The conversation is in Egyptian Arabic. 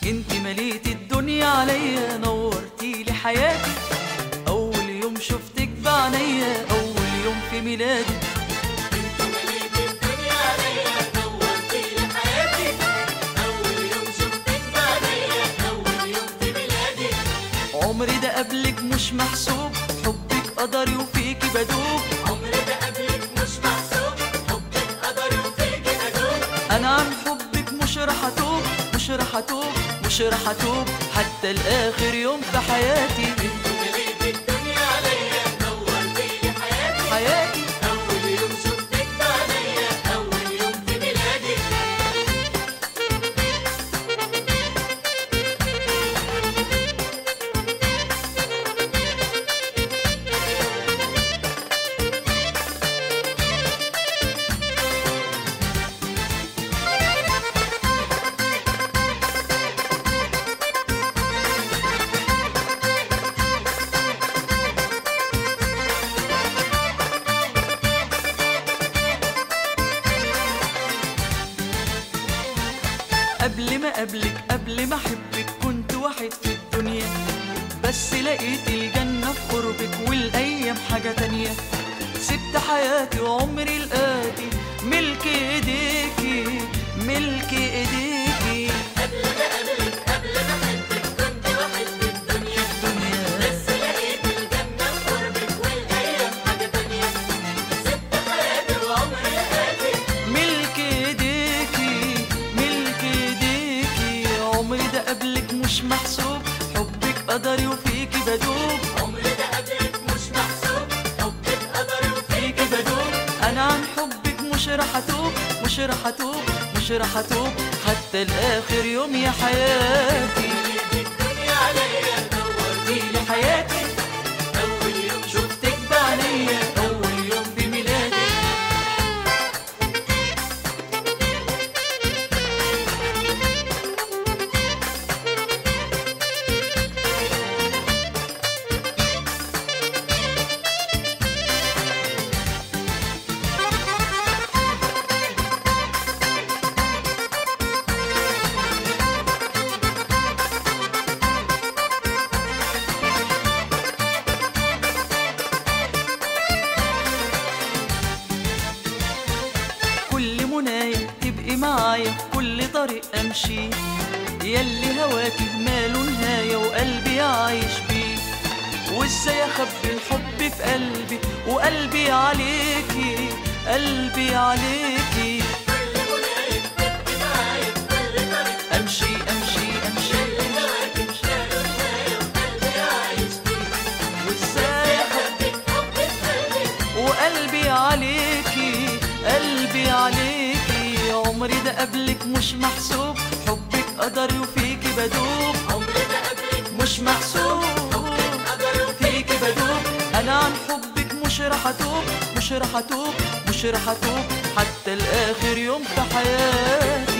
انت مليت الدنيا عليا نورتي لي حياتي اول يوم شفتك بعينيا اول يوم في ميلادي انت مليت الدنيا عليا نورتي لي حياتي اول يوم شفتك بعينيا اول يوم في ميلادي عمري ده قبلك مش محسوب حبك قدري وفيكي بدوب عمري ده قبلك مش محسوب حبك قدري وفيكي ادوب انا عن حبك مش راح اتوب مش راح اتوب مش راح اتوب حتى لاخر يوم في حياتي انت مليت الدنيا عليا نورتي لي حياتي حياتي اول يوم شفتك بعينيا اول يوم في ميلادي قبل ما قبلك قبل ما احبك كنت واحد في الدنيا بس لقيت الجنة في قربك والايام حاجة تانية سبت حياتي وعمري الآتي ملك ايديكي ملك ايديكي قبل ما قبلك قبل ما احبك كنت واحد في الدنيا الدنيا بس لقيت الجنة في قربك والايام حاجة تانية سبت حياتي وعمري آتي ملك ايديكي ملك ايديكي عمري ده قبلك مش محسوب حبك قدري وفيكي بدوب عمري ده قبلك مش محسوب حبك قدري وفيكي فيكي بدوب انا عن حبك مش راح اتوب مش راح اتوب مش راح اتوب حتى لاخر يوم يا حياتي مليت الدنيا عليا نورتي دي حياتي اول يوم شفتك بعينيا اول يوم في ميلادي كل منايا تبقي معايا في كل طريق امشي ياللي هواكي ماله نهاية وقلبي عايش بيه وازاي اخبي الحب في قلبي وقلبي عليكي قلبي عليكي كل منايا تبقي معايا في كل طريق امشي امشي امشي هواك مشاله نهاية وقلبي عايش فيه وازاي اخبي حبك حب في قلبي وقلبي عليكي قلبي عليكي عمري ده قبلك مش محسوب حبك قدري وفيكي بدوب عمري ده قبلك مش محسوب قدري وفيكي فيكي بدوب انا عن حبك مش راح اتوب مش راح اتوب مش راح اتوب حتى لاخر يوم في حياتي